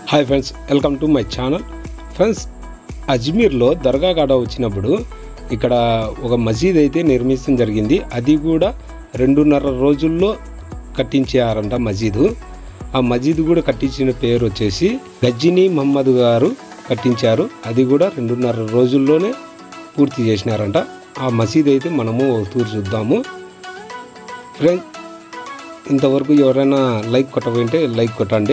Hi friends welcome to my channel friends అజ్మీర్లో దర్గా కాడ వచ్చినప్పుడు ఇక్కడ ఒక మసీద్ అయితే నిర్మించడం జరిగింది అది కూడా రెండున్నర రోజుల్లో కట్టించారంట మసీదు ఆ మసీదు కూడా కట్టించిన పేరు వచ్చేసి గజ్జిని మహమ్మద్ గారు కట్టించారు అది కూడా రెండున్నర రోజుల్లోనే పూర్తి చేసినారంట ఆ మసీద్ అయితే మనము ఒక తూరు చూద్దాము ఫ్రెండ్ ఇంతవరకు ఎవరైనా లైక్ కొట్టకపోయింటే లైక్ కొట్టండి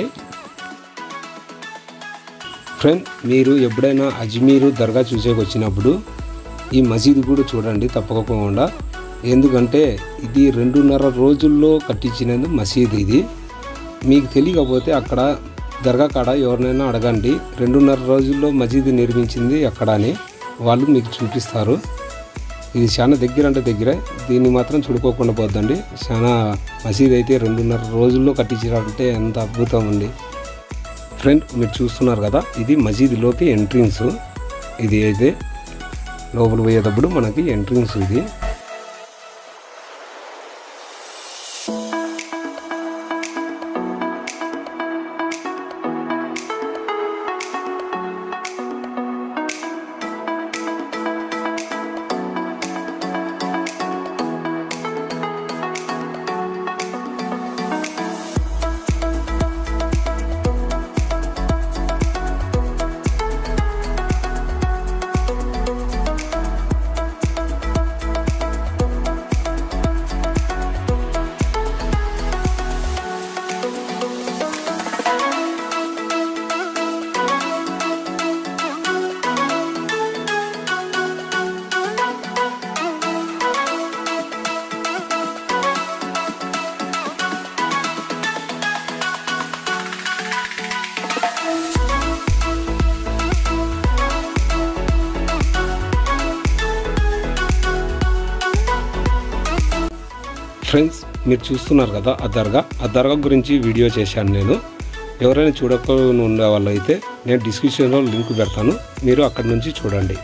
ఫ్రెండ్ మీరు ఎప్పుడైనా అజ్మీరు దర్గా చూసేకి వచ్చినప్పుడు ఈ మసీదు కూడా చూడండి తప్పకుండా ఎందుకంటే ఇది రెండున్నర రోజుల్లో కట్టించినది మసీదు ఇది మీకు తెలియకపోతే అక్కడ దర్గా కాడ ఎవరినైనా అడగండి రెండున్నర రోజుల్లో మసీదు నిర్మించింది అక్కడ అని వాళ్ళు మీకు చూపిస్తారు ఇది చాలా దగ్గర అంటే దగ్గరే దీన్ని మాత్రం చూడుకోకుండా పోద్దండి చాలా మసీద్ అయితే రెండున్నర రోజుల్లో కట్టించారంటే ఎంత అద్భుతం ఉంది ఫ్రెండ్ మీరు చూస్తున్నారు కదా ఇది మసీదులోకి ఎంట్రన్స్ ఇది అయితే లోపల పోయేటప్పుడు మనకి ఎంట్రన్స్ ఇది ఫ్రెండ్స్ మీరు చూస్తున్నారు కదా ఆ దర్గా ఆ దర్గా గురించి వీడియో చేశాను నేను ఎవరైనా చూడకుండా ఉండే వాళ్ళు అయితే నేను డిస్క్రిప్షన్లో లింక్ పెడతాను మీరు అక్కడి నుంచి చూడండి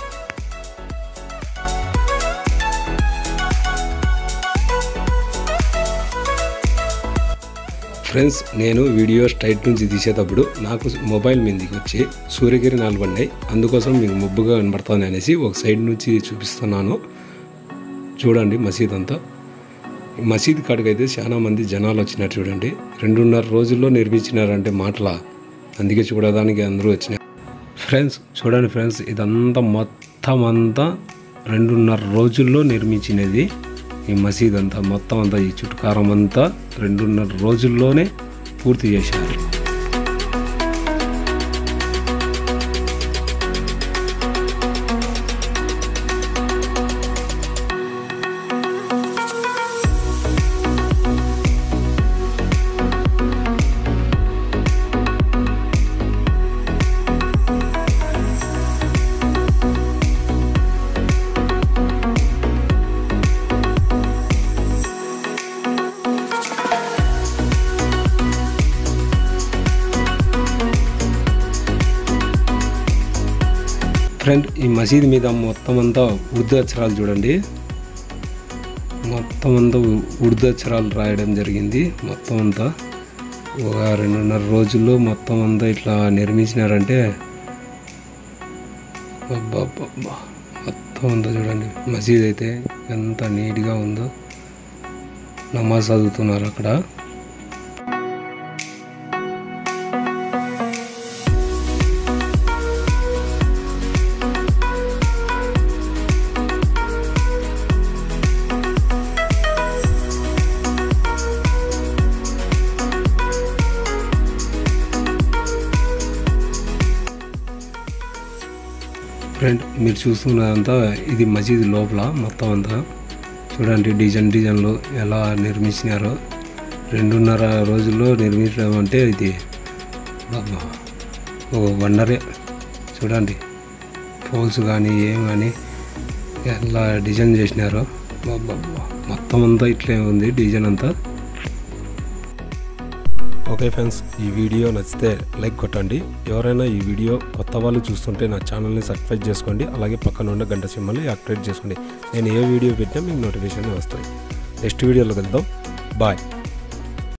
ఫ్రెండ్స్ నేను వీడియో స్ట్రైట్ నుంచి తీసేటప్పుడు నాకు మొబైల్ మీదకి వచ్చి సూర్యగిరి నాలుగు పడినాయి అందుకోసం మీకు ముబ్బుగా కనబడుతుంది అనేసి ఒక సైడ్ నుంచి చూపిస్తున్నాను చూడండి మసీద్ అంతా మసీద్ కాడికి అయితే చాలా మంది జనాలు వచ్చినారు చూడండి రెండున్నర రోజుల్లో నిర్మించినారంటే మాటల అందుకే చూడడానికి అందరూ వచ్చినారు ఫ్రెండ్స్ చూడండి ఫ్రెండ్స్ ఇదంతా మొత్తం అంతా రెండున్నర రోజుల్లో నిర్మించినది ఈ మసీద్ అంతా మొత్తం అంతా ఈ చుట్టుకారం అంతా రెండున్నర రోజుల్లోనే పూర్తి చేశారు ఫ్రెండ్ ఈ మసీద్ మీద మొత్తం అంతా ఉర్దూ అక్షరాలు చూడండి మొత్తం అంతా ఉ- ఉర్దూ అక్షరాలు రాయడం జరిగింది మొత్తం అంతా ఒక రెండున్నర రోజుల్లో మొత్తం అంతా ఇట్లా నిర్మించినారంటే అబ్బబ్బబ్బా. మొత్తం అంతా చూడండి మసీద్ అయితే ఎంత నీట్గా ఉందో నమాజ్ చదువుతున్నారు అక్కడ ఫ్రెండ్ మీరు చూస్తున్నదంతా ఇది మసీద్ లోపల మొత్తం అంతా చూడండి డిజైన్ డిజైన్లు ఎలా నిర్మించినారో రెండున్నర రోజుల్లో నిర్మించడం అంటే ఇది బాబా ఓ వండరే చూడండి పోల్స్ కానీ ఏం కానీ ఎలా డిజైన్ చేసినారో బాబా మొత్తం అంతా ఇట్లే ఉంది డిజైన్ అంతా ఓకే ఫ్రెండ్స్ ఈ వీడియో నచ్చితే లైక్ కొట్టండి ఎవరైనా ఈ వీడియో కొత్త వాళ్ళు చూస్తుంటే నా ఛానల్ని సబ్స్క్రైబ్ చేసుకోండి అలాగే పక్కన ఉన్న గంట సింబల్ని యాక్టివేట్ చేసుకోండి నేను ఏ వీడియో పెట్టినా మీకు నోటిఫికేషన్ వస్తాయి నెక్స్ట్ వీడియోలో వెళ్దాం బాయ్